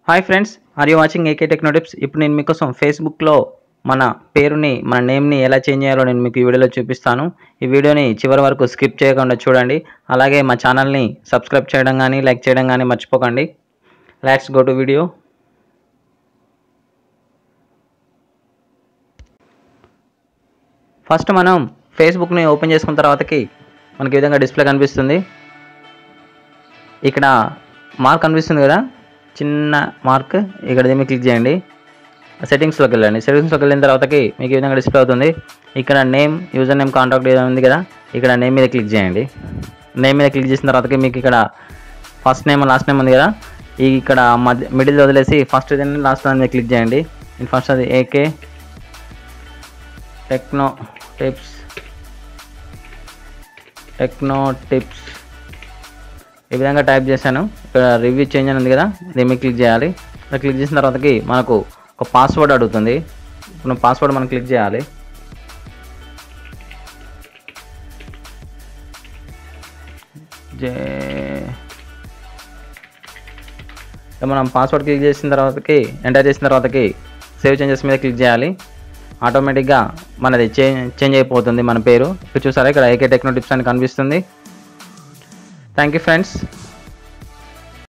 hi friends are you watching AK techno tips ఇప్పుడు నేను మీకోసం ఫేస్బుక్లో మన పేరుని మన నేమ్ని ఎలా చేంజ్ చేయాలో నేను మీకు ఈ వీడియోలో చూపిస్తాను ఈ వీడియోని చివరి వరకు స్కిప్ చేయకుండా చూడండి అలాగే మా ఛానల్ని సబ్స్క్రైబ్ చేయడం కానీ లైక్ చేయడం కానీ మర్చిపోకండి let's go to video first మనం ఫేస్బుక్ని ఓపెన్ చేసుకున్న తర్వాతకి మనకి ఈ విధంగా డిస్ప్లే కనిపిస్తుంది ఇక్కడ మార్క్ కనిపిస్తుంది కదా చిన్న మార్క్ ఇక్కడ దీన్ని క్లిక్ చేయండి సెట్టింగ్స్లోకి వెళ్ళండి సెట్టింగ్స్లోకి వెళ్ళిన తర్వాతకి మీకు ఈ విధంగా డిస్ప్లే అవుతుంది ఇక్కడ నేమ్ యూజర్ నేమ్ కాంటాక్ట్ ఏదో ఉంది కదా ఇక్కడ నేమ్ మీద క్లిక్ చేయండి నేమ్ మీద క్లిక్ చేసిన తర్వాతకి మీకు ఇక్కడ ఫస్ట్ నేమ్ లాస్ట్ నేమ్ ఉంది కదా ఈ ఇక్కడ మధ్య మిడిల్ వదిలేసి ఫస్ట్ దాన్ని లాస్ట్ దాని మీద క్లిక్ చేయండి ఫస్ట్ అది AK techno tips techno tips ఈ విధంగా టైప్ చేశాను ఇక్కడ రివ్యూ చేంజ్ అని ఉంది కదా దీని మీద క్లిక్ చేయాలి ఇక్కడ క్లిక్ చేసిన తర్వాతకి మనకు ఒక పాస్వర్డ్ అడుగుతుంది ఇప్పుడు పాస్వర్డ్ మనం క్లిక్ చేయాలి జే ఇక మనం పాస్వర్డ్ క్లిక్ చేసిన తర్వాతకి ఎంటర్ చేసిన తర్వాతకి సేవ్ చేంజెస్ మీద క్లిక్ చేయాలి ఆటోమేటిక్గా మనది చేంజ్ చేంజ్ అయిపోతుంది మన పేరు ఇప్పుడు చూసారా ఇక్కడ ఏకే టెక్నో టిప్స్ అని కనిపిస్తుంది థ్యాంక్ యూ ఫ్రెండ్స్